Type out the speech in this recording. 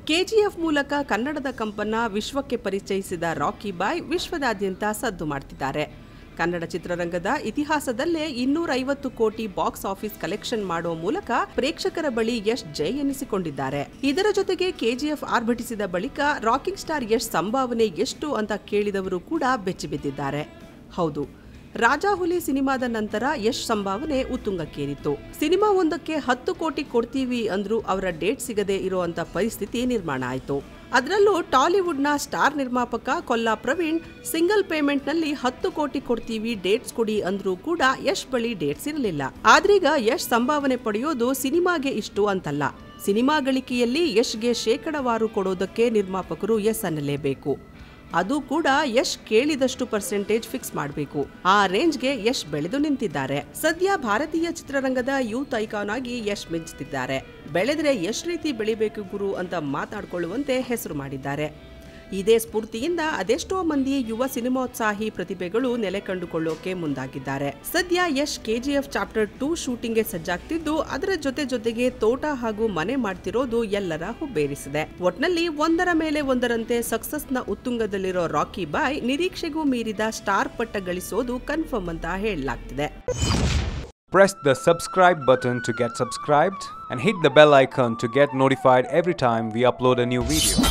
KGF ಮೂಲಕ ಕನ್ನಡದ ಕಂಪನ್ನ ವಿಶ್ವಕ್ಕೆ ಪರಿಚಯಿಸಿದ ರಾಕಿ ಬಾಯ್ ವಿಶ್ವದಾದ್ಯಂತ ಸದ್ದು ಮಾಡ್ತಿದ್ದಾರೆ ಕನ್ನಡ ಚಿತ್ರರಂಗದ ಇತಿಹಾಸದಲ್ಲೇ ಇನ್ನೂರ ಐವತ್ತು ಕೋಟಿ ಬಾಕ್ಸ್ ಆಫೀಸ್ ಕಲೆಕ್ಷನ್ ಮಾಡೋ ಮೂಲಕ ಪ್ರೇಕ್ಷಕರ ಬಳಿ ಯಶ್ ಜೈ ಎನಿಸಿಕೊಂಡಿದ್ದಾರೆ ಇದರ ಜೊತೆಗೆ ಕೆಜಿಎಫ್ ಆರ್ಭಟಿಸಿದ ಬಳಿಕ ರಾಕಿಂಗ್ ಸ್ಟಾರ್ ಯಶ್ ಸಂಭಾವನೆ ಎಷ್ಟು ಅಂತ ಕೇಳಿದವರು ಕೂಡ ಬೆಚ್ಚಿಬಿದ್ದಿದ್ದಾರೆ ಹೌದು ರಾಜಾ ಹುಲಿ ಸಿನಿಮಾದ ನಂತರ ಯಶ್ ಸಂಭಾವನೆ ಉತ್ತುಂಗಕ್ಕೇರಿತ್ತು ಸಿನಿಮಾ ಒಂದಕ್ಕೆ ಹತ್ತು ಕೋಟಿ ಕೊಡ್ತೀವಿ ಅಂದ್ರೂ ಅವರ ಡೇಟ್ ಸಿಗದೆ ಇರುವಂತ ಪರಿಸ್ಥಿತಿ ನಿರ್ಮಾಣ ಆಯಿತು ಅದರಲ್ಲೂ ಟಾಲಿವುಡ್ನ ಸ್ಟಾರ್ ನಿರ್ಮಾಪಕ ಕೊಲ್ಲಾ ಪ್ರವೀಣ್ ಸಿಂಗಲ್ ಪೇಮೆಂಟ್ನಲ್ಲಿ ಹತ್ತು ಕೋಟಿ ಕೊಡ್ತೀವಿ ಡೇಟ್ಸ್ ಕೊಡಿ ಅಂದ್ರೂ ಕೂಡ ಯಶ್ ಬಳಿ ಡೇಟ್ಸ್ ಇರಲಿಲ್ಲ ಆದ್ರೀಗ ಯಶ್ ಸಂಭಾವನೆ ಪಡೆಯೋದು ಸಿನಿಮಾಗೆ ಇಷ್ಟು ಅಂತಲ್ಲ ಸಿನಿಮಾ ಗಳಿಕೆಯಲ್ಲಿ ಯಶ್ಗೆ ಶೇಕಡವಾರು ಕೊಡೋದಕ್ಕೆ ನಿರ್ಮಾಪಕರು ಎಸ್ ಅನ್ನಲೇಬೇಕು ಅದು ಕೂಡ ಯಶ್ ಕೇಳಿದಷ್ಟು ಪರ್ಸೆಂಟೇಜ್ ಫಿಕ್ಸ್ ಮಾಡಬೇಕು ಆ ರೇಂಜ್ಗೆ ಯಶ್ ಬೆಳೆದು ನಿಂತಿದ್ದಾರೆ ಸದ್ಯ ಭಾರತೀಯ ಚಿತ್ರರಂಗದ ಯೂತ್ ಐಕಾನ್ ಆಗಿ ಯಶ್ ಮಿಂಚುತ್ತಿದ್ದಾರೆ ಬೆಳೆದ್ರೆ ಎಷ್ಟ್ ರೀತಿ ಬೆಳಿಬೇಕು ಗುರು ಅಂತ ಮಾತಾಡ್ಕೊಳ್ಳುವಂತೆ ಹೆಸರು ಮಾಡಿದ್ದಾರೆ ಇದೇ ಸ್ಫೂರ್ತಿಯಿಂದ ಅದೆಷ್ಟೋ ಮಂದಿ ಯುವ ಸಿನಿಮೋತ್ಸಾಹಿ ಪ್ರತಿಭೆಗಳು ನೆಲೆ ಕಂಡುಕೊಳ್ಳೋಕೆ ಮುಂದಾಗಿದ್ದಾರೆ ಸದ್ಯ ಯಶ್ ಕೆಜಿಎಫ್ ಚಾಪ್ಟರ್ ಟೂ ಶೂಟಿಂಗ್ಗೆ ಸಜ್ಜಾಗ್ತಿದ್ದು ಅದರ ಜೊತೆ ಜೊತೆಗೆ ತೋಟ ಹಾಗೂ ಮನೆ ಮಾಡ್ತಿರೋದು ಎಲ್ಲರ ಹುಬ್ಬೇರಿಸಿದೆ ಒಟ್ನಲ್ಲಿ ಒಂದರ ಮೇಲೆ ಒಂದರಂತೆ ಸಕ್ಸಸ್ನ ಉತ್ತುಂಗದಲ್ಲಿರೋ ರಾಕಿ ಬಾಯ್ ನಿರೀಕ್ಷೆಗೂ ಮೀರಿದ ಸ್ಟಾರ್ ಪಟ್ಟ ಗಳಿಸೋದು ಕನ್ಫರ್ಮ್ ಅಂತ ಹೇಳಲಾಗ್ತಿದೆ Press the subscribe button to get subscribed and hit the bell icon to get notified every time we upload a new video.